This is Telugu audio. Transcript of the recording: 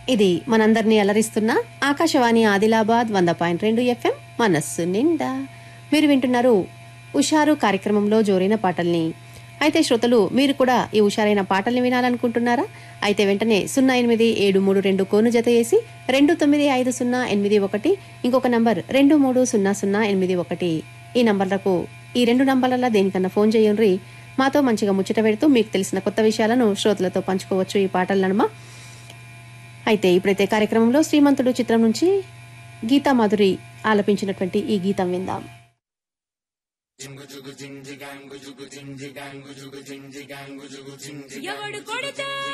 ఇది మనందరినీ అలరిస్తున్న ఆకాశవాణి ఆదిలాబాద్ వంద పాయింట్ రెండు ఎఫ్ఎం మనస్సు నిండా మీరు వింటున్నారు ఉషారు కార్యక్రమంలో జోరైన పాటల్ని అయితే శ్రోతలు మీరు కూడా ఈ ఉషారైన పాటల్ని వినాలనుకుంటున్నారా అయితే వెంటనే సున్నా ఎనిమిది ఏడు మూడు రెండు కోను జత వేసి రెండు తొమ్మిది ఐదు సున్నా ఎనిమిది ఒకటి ఇంకొక నంబర్ రెండు మూడు సున్నా సున్నా ఎనిమిది ఒకటి ఈ నంబర్లకు ఈ రెండు నంబర్లలో దేనికన్నా ఫోన్ చేయండి మాతో మంచిగా ముచ్చట పెడుతూ మీకు తెలిసిన కొత్త విషయాలను శ్రోతలతో పంచుకోవచ్చు ఈ పాటల నడుమ అయితే ఇప్పుడైతే కార్యక్రమంలో శ్రీమంతుడు చిత్రం నుంచి గీతా మాధురి ఆలపించినటువంటి ఈ గీతం విందాం ఎవడు కొడితే